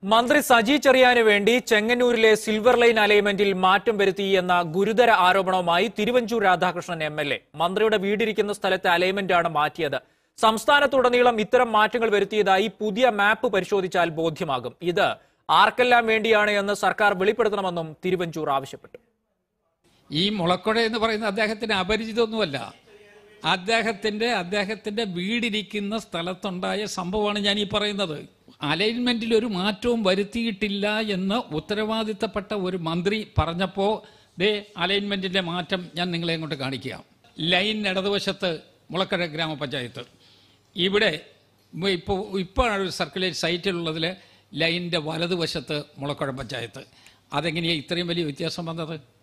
മന്ത്രി സജി ചെറിയാന് വേണ്ടി ചെങ്ങന്നൂരിലെ silver line അലൈൻമെന്റിൽ മാറ്റം വരുത്തി എന്ന ഗുരുതര ആരോപണവുമായി Thiruvanchoor Radhakrishnan M L A മന്ത്രിയുടെ വീടിരിക്കുന്ന സ്ഥലത്തെ അലൈൻമെന്റാണ് മാറ്റിയത് സംസ്ഥാനത്തുടനീളം ഇത്തരം മാറ്റങ്ങൾ വരുത്തിയതായി പുതിയ മാപ്പ് പരിശോധിച്ചാൽ ബോധ്യമാകും ഇത് ആർക്കെല്ലാം വേണ്ടിയാണ് എന്ന് സർക്കാർ വെളിപ്പെടുത്തണമെന്നും തിരുവഞ്ചൂർ ആവശ്യപ്പെട്ടു ഈ മുളക്കൊട എന്ന് പറയുന്ന അദ്ദേഹത്തിന് അപരിചിതമൊന്നുമല്ല അദ്ദേഹത്തിന്റെ അദ്ദേഹത്തിന്റെ വീടിരിക്കുന്ന സ്ഥലത്തുണ്ടായ സംഭവമാണ് ഞാൻ ഈ പറയുന്നത് അലൈൻമെന്റിൽ ഒരു മാറ്റവും വരുത്തിയിട്ടില്ല എന്ന് ഉത്തരവാദിത്തപ്പെട്ട ഒരു മന്ത്രി പറഞ്ഞപ്പോൾ ദേ അലൈൻമെന്റിന്റെ മാറ്റം ഞാൻ നിങ്ങളെ അങ്ങോട്ട് കാണിക്കുക ലൈൻ ഇടതുവശത്ത് മുളക്കട ഗ്രാമപഞ്ചായത്ത് ഇവിടെ ഇപ്പോൾ ഇപ്പോഴാണ് ഒരു സർക്കുലേറ്റ് സൈറ്റിലുള്ളതിൽ ലൈനിൻ്റെ വലതുവശത്ത് മുളക്കുഴ പഞ്ചായത്ത് അതെങ്ങനെയാണ് ഇത്രയും വലിയ വ്യത്യാസം വന്നത്